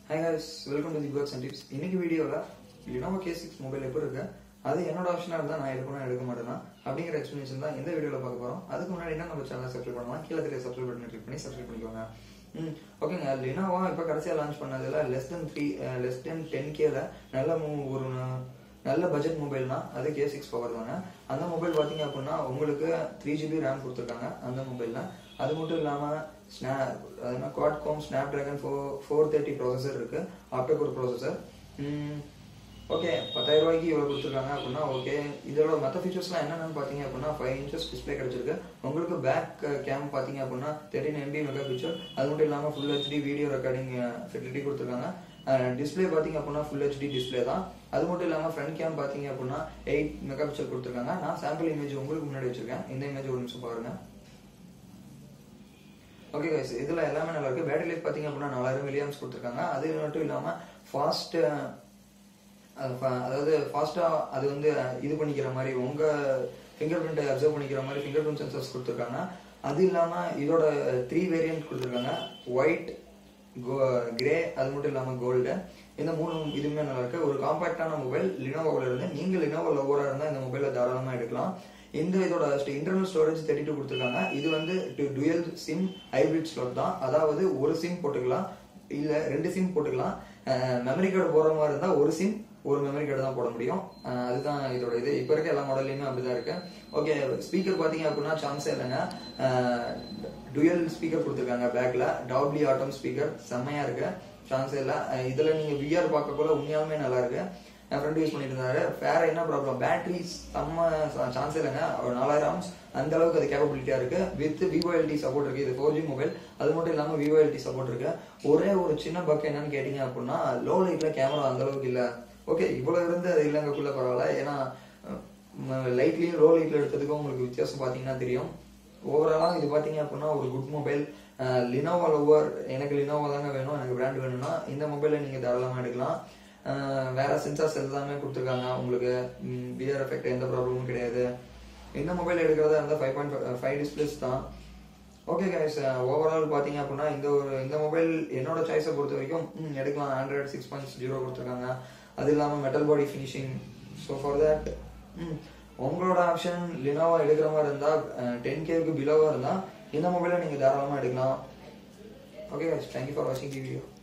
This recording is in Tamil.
hi guys welcome to the birds and tips இன்னைக்கு வீடியோவில் லினோவோ கே சிக்ஸ் மொபைல் எப்படி இருக்கு அது என்னோட ஆப்ஷனாக இருந்தால் நான் எடுக்கணும் எடுக்க மாட்டேனா அப்படிங்கிற எக்ஸ்பிளேஷன் தான் இந்த வீடியோவில் பார்க்க போகிறோம் அதுக்கு முன்னாடி என்ன நம்ம சேனல் சப்ஸ்கிரைப் பண்ணலாம் கீழே தெரிய சப்ஸ்கிரைப் பட்டன் கிளிக் பண்ணி சப்ஸ்கிரைப் பண்ணிக்கோங்க ம் ஓகேங்க லினோவோ இப்போ கடைசியாக லான்ச் பண்ணதில் less than three less than ten கேல நல்ல மு- ஒரு நல்ல பட்ஜெட் மொபைல்னா அது கே சிக்ஸ் பவர் தாங்க அந்த மொபைல் பார்த்தீங்க அப்படின்னா உங்களுக்கு த்ரீ ஜிபி ரேம் கொடுத்துருக்காங்க அந்த மொபைலில் அது மட்டும் இல்லாமல் ஸ்னா அதுனா Qualcomm Snapdragon four four thirty processor இருக்கு ஆப்டோகோர் ப்ராசஸர் ஓகே பத்தாயிரம் ரூபாய்க்கு இவ்வளோ கொடுத்துருக்காங்க அப்படின்னா ஓகே இதோட மற்ற ஃபீச்சர்ஸ்லாம் என்னென்னு பார்த்தீங்க அப்படின்னா ஃபைவ் இன்ச்சஸ் டிஸ்பிளே கிடைச்சிருக்கு உங்களுக்கு பேக் கேம் பார்த்தீங்க அப்படின்னா தேர்ட்டின் எம்பி மெகா பிக்சர் அது மட்டும் இல்லாமல் full HD video recording facility கொடுத்துருக்காங்க டிஸ்பிளே பார்த்தீங்க அப்படின்னா ஃபுல் ஹெச்டி டிஸ்பிளே தான் அது மட்டும் இல்லாமல் ஃப்ரண்ட் கேம் பார்த்தீங்க அப்படின்னா எயிட் மெகா பிக்சல் கொடுத்துருக்காங்க நான் சாம்பிள் இமேஜ் உங்களுக்கு முன்னாடி வச்சிருக்கேன் இந்த இமேஜ் ஒரு நிமிஷம் பாருங்க ஓகே கைஸ் இதுல எல்லாமே நல்லா இருக்கு பேட்டரி லைஃப் பாத்தீங்க அப்படின்னா நாலாயிரம் மில்லியம்ஸ் கொடுத்துருக்காங்க அது மட்டும் இல்லாம ஃபாஸ்ட் அதாவது ஃபாஸ்டா அது வந்து இது பண்ணிக்கிற மாதிரி உங்க ஃபிங்கர் பிரிண்டை அப்சர்வ் பண்ணிக்கிற மாதிரி ஃபிங்கர் பிரிண்ட் சென்சர்ஸ் கொடுத்துருக்காங்க அது இல்லாம இதோட த்ரீ வேரியன்ட் கொடுத்துருக்காங்க ஒயிட் கிரே அது மட்டும் இல்லாம கோல்டு இந்த மூணு இதுவுமே நல்லா இருக்கு ஒரு காம்பாக்டான மொபைல் லினோவோல இருந்து நீங்க லினோவோ லவரா இருந்தா இந்த மொபைலை தாராளமா எடுக்கலாம் இந்த இதோட இன்டர்னல் ஸ்டோரேஜ் தேர்ட்டி டூ கொடுத்துருக்காங்க இது வந்து டுயல் சிம் ஹைபிரிட் ஸ்லாட் தான் அதாவது ஒரு சிம் போட்டுக்கலாம் இல்ல ரெண்டு சிம் போட்டுக்கலாம் மெமரி கார்டு போடுற மாதிரி இருந்தா ஒரு சிம் ஒரு மெமரி கார்டு தான் போட முடியும் அஹ் அதுதான் இதோட இது இப்போ இருக்க எல்லா மாடல்லையுமே அப்படிதான் இருக்கு ஓகே ஸ்பீக்கர் பாத்தீங்க அப்படின்னா சான்ஸே இல்லைங்க டுயல் ஸ்பீக்கர் கொடுத்துருக்காங்க பேக்ல டாப்லி ஆட்டம் ஸ்பீக்கர் செம்மையா இருக்கு சான்ஸே இல்லை அஹ் இதுல நீங்க விஆர் பார்க்க கூட உண்மையாலுமே நல்லா இருக்கு என் ஃப்ரெண்ட் யூஸ் பண்ணிட்டு இருந்தாரு வேற என்ன ப்ராப்ளம் பேட்டரி செம்ம சான்ஸ் இல்லைங்க ஒரு நாலாயிரம் அந்த அளவுக்கு அது கேப்பபிலிட்டியா இருக்கு வித் விவோஎல்டி சப்போர்ட் இருக்கு இது ஃபோர் ஜி மொபைல் அது மட்டும் இல்லாம விவோஎல்டி சப்போர்ட் இருக்கு ஒரே ஒரு சின்ன பக் என்னன்னு கேட்டீங்க அப்படின்னா லோ லைட்ல கேமரா அந்த அளவுக்கு இல்ல ஓகே இவ்வளவு இருந்து அது இல்லைங்கக்குள்ள பரவாயில்ல ஏன்னா லைட்லயும் லோ லைட்ல எடுத்ததுக்கும் உங்களுக்கு வித்தியாசம் பாத்தீங்கன்னா தெரியும் ஓவராலா இது பாத்தீங்க அப்படின்னா ஒரு குட் மொபைல் லினோவோ லவர் எனக்கு லினோவோ தாங்க வேணும் எனக்கு பிராண்ட் வேணும்னா இந்த மொபைலை நீங்க தாராளமா எடுக்கலாம் அஹ் வேற சென்சார்ஸ் எல்லாமே கொடுத்துருக்காங்க உங்களுக்கு பிஆர் எஃபெக்ட் எந்த ப்ராப்ளமும் கிடையாது இந்த மொபைல் எடுக்கிறதா இருந்தால் ஃபைவ் பாயிண்ட் ஃபைவ் டிஸ்பிளேஸ் தான் ஓகே கைஸ் ஓவரால் பார்த்தீங்க அப்படின்னா இந்த ஒரு இந்த மொபைல் என்னோட சாய்ஸை பொறுத்த வரைக்கும் ம், எடுக்கலாம் ஆண்ட்ராய்டு சிக்ஸ் பாயிண்ட் ஜீரோ கொடுத்துருக்காங்க அது இல்லாமல் metal body finishing so far that உங்களோட ஆப்ஷன் லினோவா எடுக்கிற மாதிரி இருந்தால் டென் கேவுக்கு பிலோவாக இருந்தால் இந்த மொபைலை நீங்கள் தாராளமாக எடுக்கலாம் ஓகே கைஸ் தேங்க்யூ ஃபார் வாட்சிங் தி வீடியோ